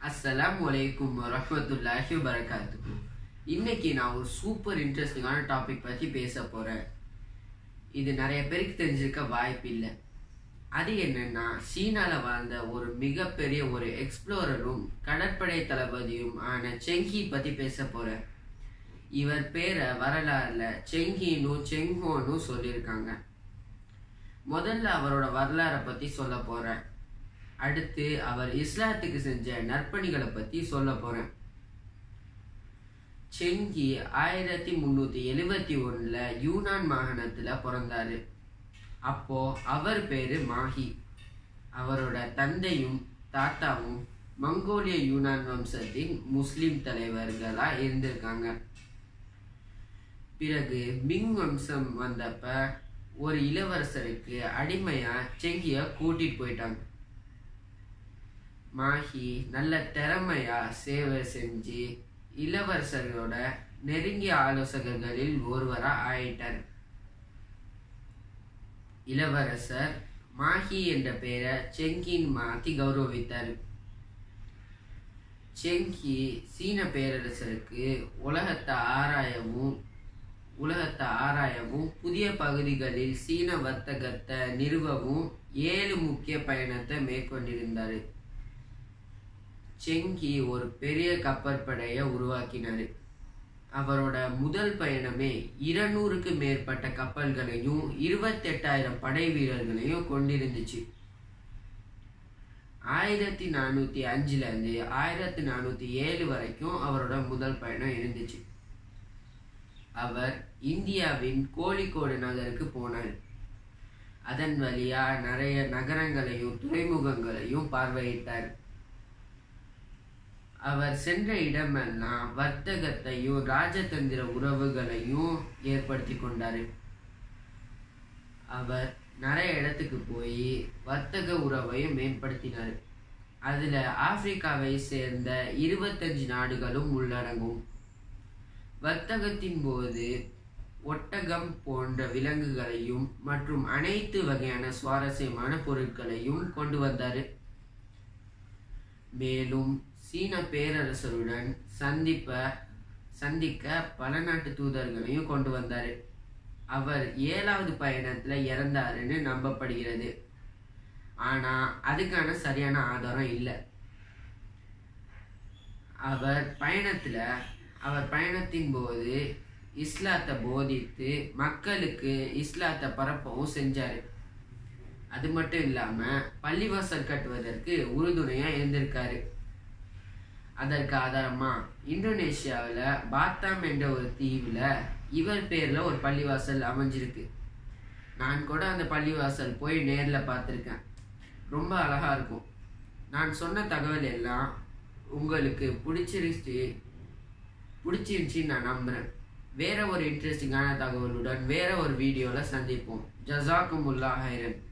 அஸ்ஸலாமு அலைக்கும் வரஹ்மத்துல்லாஹி வபரகாத்துஹு இன்னைக்கு நான் ஒரு சூப்பர் இன்ட்ரெஸ்டிங்கான டாபிக் பற்றி பேச போகிறேன் இது நிறைய பேருக்கு தெரிஞ்சிருக்க வாய்ப்பு இல்லை அது என்னன்னா சீனால வாழ்ந்த ஒரு மிகப்பெரிய ஒரு எக்ஸ்ப்ளோரரும் கடற்படை தளபதியும் ஆன செங்கி பற்றி பேச போகிறேன் இவர் பேரை வரலாறுல செங்கின்னு செங்கோன்னு சொல்லியிருக்காங்க முதல்ல அவரோட வரலாறை பற்றி சொல்ல போகிறேன் அடுத்து அவர் இஸ்லாத்துக்கு செஞ்ச நற்பணிகளை பற்றி சொல்ல போகிறேன் செங்கி ஆயிரத்தி முந்நூற்றி எழுவத்தி ஒன்றில் யூனான் மாகாணத்தில் பிறந்தாரு அப்போ அவர் பேரு மாஹி அவரோட தந்தையும் தாத்தாவும் மங்கோலிய யூனான் வம்சத்தின் முஸ்லிம் தலைவர்களா இருந்திருக்காங்க பிறகு மிங் வம்சம் வந்தப்ப ஒரு இளவரசருக்கு அடிமையா செங்கிய கூட்டிட்டு போயிட்டாங்க மாஹி நல்ல திறமையா சேவை செஞ்சு இளவரசர்களோட நெருங்கிய ஆலோசகர்களில் ஒருவரா ஆயிட்டார் இளவரசர் மாஹி என்ற பெயரை செங்கின் மாத்தி கௌரவித்தார் செங்கி சீன பேரரசருக்கு உலகத்தை ஆராயவும் உலகத்தை ஆராயவும் புதிய பகுதிகளில் சீன வர்த்தகத்தை நிறுவவும் ஏழு முக்கிய பயணத்தை மேற்கொண்டிருந்தார் செங்கி ஒரு பெரிய கப்பற்படையை உருவாக்கினார் அவரோட முதல் பயணமே இருநூறுக்கு மேற்பட்ட கப்பல்களையும் இருபத்தெட்டாயிரம் படை வீரர்களையும் கொண்டிருந்துச்சு ஆயிரத்தி நானூற்றி அஞ்சுலேருந்து ஆயிரத்தி நானூற்றி ஏழு வரைக்கும் அவரோட முதல் பயணம் இருந்துச்சு அவர் இந்தியாவின் கோழிக்கோடு நகருக்கு போனார் அதன் வழியா நிறைய நகரங்களையும் துறைமுகங்களையும் பார்வையிட்டார் அவர் சென்ற இடமெல்லாம் வர்த்தகத்தையும் ராஜதந்திர உறவுகளையும் ஏற்படுத்தி கொண்டார் அவர் நிறைய இடத்துக்கு போய் வர்த்தக உறவையும் மேம்படுத்தினார் அதில் ஆப்பிரிக்காவை சேர்ந்த இருபத்தஞ்சு நாடுகளும் உள்ளடங்கும் வர்த்தகத்தின் போது ஒட்டகம் போன்ற விலங்குகளையும் மற்றும் அனைத்து வகையான சுவாரஸ்யமான பொருட்களையும் கொண்டு வந்தார் மேலும் சீன பேரரசருடன் சந்திப்ப சந்திக்க பல நாட்டு தூதர்களையும் கொண்டு வந்தார் அவர் ஏழாவது பயணத்துல இறந்தாருன்னு நம்பப்படுகிறது ஆனா அதுக்கான சரியான ஆதாரம் இல்லை அவர் பயணத்துல அவர் பயணத்தின் போது இஸ்லாத்தை போதித்து மக்களுக்கு இஸ்லாத்தை பரப்பவும் செஞ்சாரு அது மட்டும் இல்லாம பள்ளிவாசல் கட்டுவதற்கு உறுதுணையா இருந்திருக்காரு அதற்கு ஆதாரமா இந்தோனேஷியாவில் பாத்தாம் என்ற ஒரு தீவில் இவர் பேர்ல ஒரு பள்ளிவாசல் அமைஞ்சிருக்கு நான் கூட அந்த பள்ளிவாசல் போய் நேரில் பார்த்துருக்கேன் ரொம்ப அழகா இருக்கும் நான் சொன்ன தகவல் எல்லாம் உங்களுக்கு பிடிச்சிருச்சு பிடிச்சிருந்துச்சின்னு நான் நம்புறேன் வேற ஒரு இன்ட்ரெஸ்டிங்கான தகவலுடன் வேற ஒரு வீடியோவில் சந்திப்போம் ஜசாக்குமுல்லா ஹைரன்